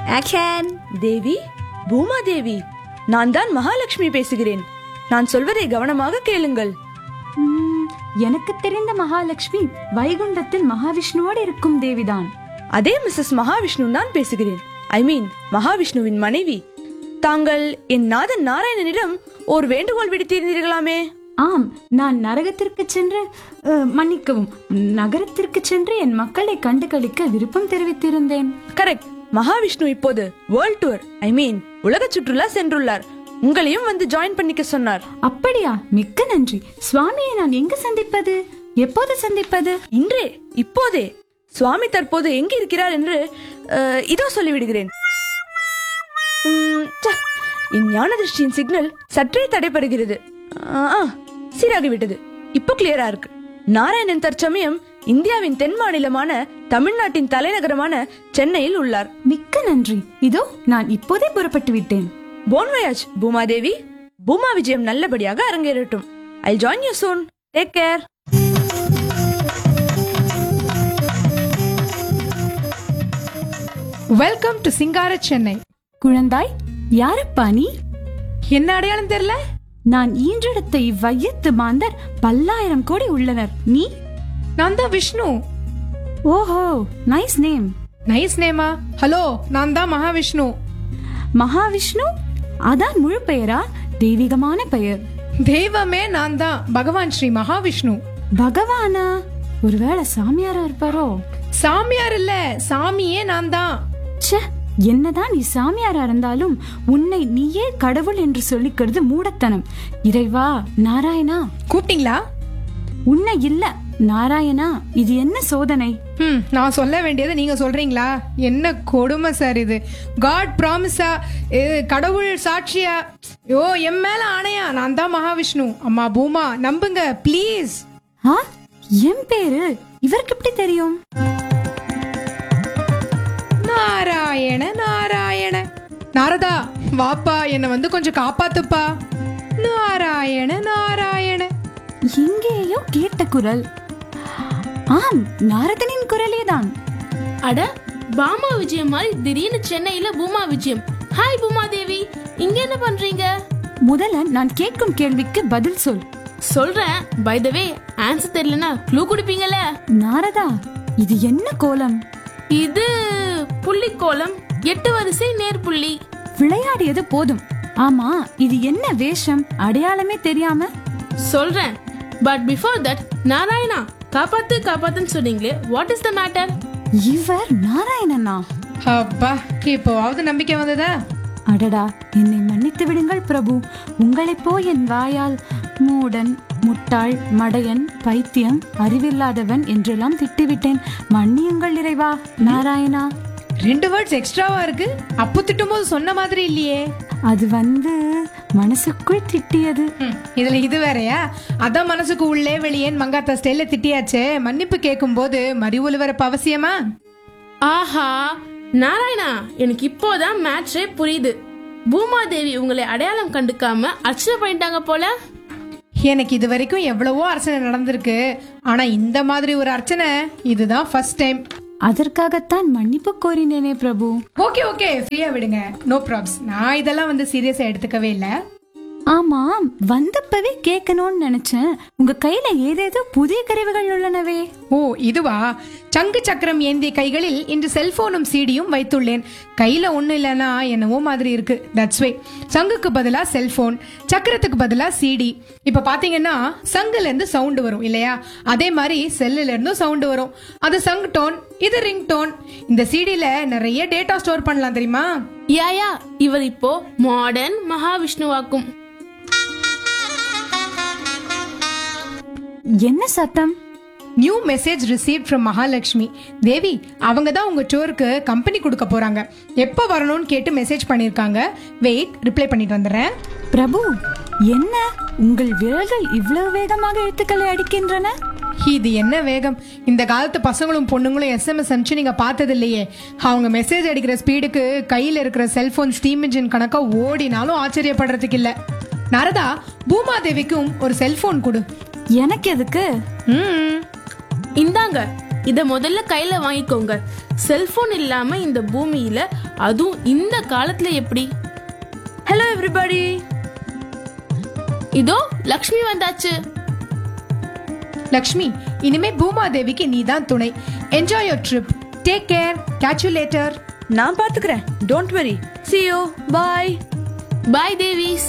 action தேவி பூமா தேவி நான் தான் மகாலட்சுமி பேசுகிறேன் நான் சொல்வதை கவனமாக கேளுங்கள் ம், எனக்கு தெரிந்த மகாலட்சுமி வைகுண்டத்தில் மகாவிஷ்ணுவோடு இருக்கும் தேவிதான் அதே மிஸ்ஸஸ் மகாவிஷ்ணு தான் பேசுகிறேன் ஐ மீன் மகாவிஷ்ணுவின் மனைவி தாங்கள் என் நாதன் நாராயணனிடம் ஒரு வேண்டுகோள் விடுத்திருந்தீர்களாமே ஆம் நான் நரகத்திற்கு சென்று அ, மன்னிக்கவும் நகரத்திற்கு சென்று என் மக்களை கண்டு களிக்க விருப்பம் தெரிவித்திருந்தேன் கரெக்ட் மகாவிஷ்ணு இப்போது வேர்ல்ட் டூர் ஐ மீன் உலக சுற்றுலா சென்றுள்ளார் உங்களையும் வந்து ஜாயின் பண்ணிக்க சொன்னார் அப்படியா மிக்க நன்றி சுவாமியை நான் எங்கு சந்திப்பது எப்போது சந்திப்பது இன்றே இப்போதே சுவாமி தற்போது எங்க இருக்கிறார் என்று அஹ், இதோ சொல்லிவிடுகிறேன் உம், ச்ச, என் ஞான திருஷ்டியின் சிக்னல் சற்றே தடைபடுகிறது ஆ, ஆ, சீராகிவிட்டது இப்போ கிளியரா இருக்கு நாராயணன் தற்சமயம் இந்தியாவின் தென் மாநிலமான தமிழ்நாட்டின் தலைநகரமான சென்னையில் உள்ளார் மிக்க நன்றி இதோ நான் இப்போதே புறப்பட்டு விட்டேன் போன்வயாஜ் பூமாதேவி பூமா விஜயம் நல்லபடியாக அரங்கேறட்டும் I join you soon take care welcome to சிங்கார சென்னை குழந்தாய் யாரப்பா நீ என்ன அடையாளம் தெரியல நான் ஈன்றெடுத்த இவ்வையத்து மாந்தர் பல்லாயிரம் கோடி உள்ளனர் நீ நான் தான் விஷ்ணு ஓஹோ நைஸ் நேம் நைஸ் நேமா ஹலோ நான் தான் மகாவிஷ்ணு மகாவிஷ்ணு அதான் முழு பெயரா தெய்வீகமான பெயர் தெய்வமே நான் தான் பகவான் ஸ்ரீ மகாவிஷ்ணு பகவானா ஒருவேளை சாமியாரா இருப்பாரோ சாமியார் இல்ல சாமியே நான் தான் ச்சே என்னதான் நீ சாமியாரா இருந்தாலும் உன்னை நீயே கடவுள் என்று சொல்லிக்கிறது மூடத்தனம் இறைவா நாராயணா கூப்பிட்டீங்களா உன்னை இல்ல நாராயணா இது என்ன சோதனை ம் நான் சொல்ல வேண்டியது நீங்க சொல்றீங்களா என்ன கொடுமை சார் இது காட் ப்ராமிஸா கடவுள் சாட்சியா யோ என் மேல ஆணையா நான் தான் மகாவிஷ்ணு அம்மா பூமா நம்புங்க ப்ளீஸ் ஆ என் பேரு இவருக்கு எப்படி தெரியும் நாராயண நாராயண நாரதா வாப்பா என்னை வந்து கொஞ்சம் காப்பாத்துப்பா நாராயண நாராயண எங்கேயோ கேட்ட குரல் ஆம் நாரதனின் குரலே தான் அட பாமா விஜயம் மாதிரி திடீர்னு சென்னையில பூமா விஜயம் ஹாய் பூமா தேவி இங்க என்ன பண்றீங்க முதல்ல நான் கேட்கும் கேள்விக்கு பதில் சொல் சொல்றேன் பை த வே ஆன்சர் தெரியலனா க்ளூ கொடுப்பீங்கல்ல நாரதா இது என்ன கோலம் இது புள்ளி கோலம் எட்டு வரிசை நேர் புள்ளி விளையாடியது போதும் ஆமா இது என்ன வேஷம் அடையாளமே தெரியாம சொல்றேன் பட் பிஃபோர் தட் நாராயணா காப்பாத்து காப்பாத்துன்னு சொன்னீங்களே வாட் இஸ் த மேட்டர் இவர் நாராயணனா அப்பா இப்போவாவது நம்பிக்கை வந்ததா அடடா என்னை மன்னித்து விடுங்கள் பிரபு உங்களைப் போ என் வாயால் மூடன் முட்டாள் மடையன் பைத்தியம் அறிவில்லாதவன் என்றெல்லாம் திட்டிவிட்டேன் மன்னியுங்கள் இறைவா நாராயணா ரெண்டு வேர்ட்ஸ் எக்ஸ்ட்ராவா இருக்கு அப்போ திட்டும் போது சொன்ன மாதிரி இல்லையே அது வந்து மனசுக்குள் திட்டியது ம், இதுல இது வேறயா அதான் மனசுக்கு உள்ளே வெளியேன் மங்காத்தா ஸ்டைல திட்டியாச்சே மன்னிப்பு கேட்கும் போது மறி ஒலிபரப்பு அவசியமா ஆஹா நாராயணா எனக்கு இப்போதான் மேட்ரே புரியுது பூமாதேவி உங்களை அடையாளம் கண்டுக்காம அர்ச்சனை பண்ணிட்டாங்க போல எனக்கு இது வரைக்கும் எவ்வளவோ அர்ச்சனை நடந்திருக்கு ஆனா இந்த மாதிரி ஒரு அர்ச்சனை இதுதான் ஃபர்ஸ்ட் டைம் அதற்காகத்தான் மன்னிப்பு கோரினேனே பிரபு ஓகே ஓகே ஃப்ரீயா விடுங்க நோ ப்ராப்ஸ் நான் இதெல்லாம் வந்து சீரியஸா எடுத்துக்கவே இல்லை ஆமாம் வந்தப்பவே கேட்கணும்னு நினைச்சேன் உங்க கையில ஏதேதோ புதிய கருவிகள் உள்ளனவே ஓ இதுவா சங்கு சக்கரம் ஏந்திய கைகளில் இன்று செல்போனும் சீடியும் வைத்துள்ளேன் கையில ஒண்ணு இல்லைன்னா என்னவோ மாதிரி இருக்கு தட்ஸ் வே சங்குக்கு பதிலா செல்போன் சக்கரத்துக்கு பதிலா சிடி இப்ப பாத்தீங்கன்னா சங்குல இருந்து சவுண்ட் வரும் இல்லையா அதே மாதிரி செல்லுல இருந்தும் சவுண்ட் வரும் அது சங் டோன் இது ரிங் டோன் இந்த சிடில நிறைய டேட்டா ஸ்டோர் பண்ணலாம் தெரியுமா யா யா இவர் இப்போ மாடர்ன் மகாவிஷ்ணுவாக்கும் என்ன சத்தம் new message receive from Mahalakshmi Devi அவங்க தான் உங்க டூருக்கு கம்பெனி கொடுக்க போறாங்க எப்போ வரணும்னு கேட்டு மெசேஜ் பண்ணிருக்காங்க வெயிட் ரிப்ளை பண்ணிட்டு வந்துடுறேன் பிரபு என்ன உங்கள் விரல்கள் இவ்வளவு வேகமாக எழுத்துக்களை அடிக்கின்றன இது என்ன வேகம் இந்த காலத்து பசங்களும் பொண்ணுங்களும் எஸ்எம்எஸ் அனுப்பிச்சு நீங்க பார்த்தது இல்லையே அவங்க மெசேஜ் அடிக்கிற ஸ்பீடுக்கு கையில இருக்கிற செல்போன் ஸ்டீம் இன்ஜின் கணக்கா ஓடினாலும் ஆச்சரியப்படுறதுக்கு இல்ல நரதா பூமாதேவிக்கும் ஒரு செல்போன் கொடு எனக்கு எதுக்கு ம் இந்தாங்க இத முதல்ல கையில வாங்கிக்கோங்க செல்போன் இல்லாம இந்த பூமியில அதுவும் இந்த காலத்துல எப்படி ஹலோ எவ்ரிபடி இதோ லக்ஷ்மி வந்தாச்சு லக்ஷ்மி இனிமே பூமாதேவிக்கு நீ தான் துணை enjoy your trip take care catch you later நான் பாத்துக்கிறேன் don't worry see you bye bye Devi's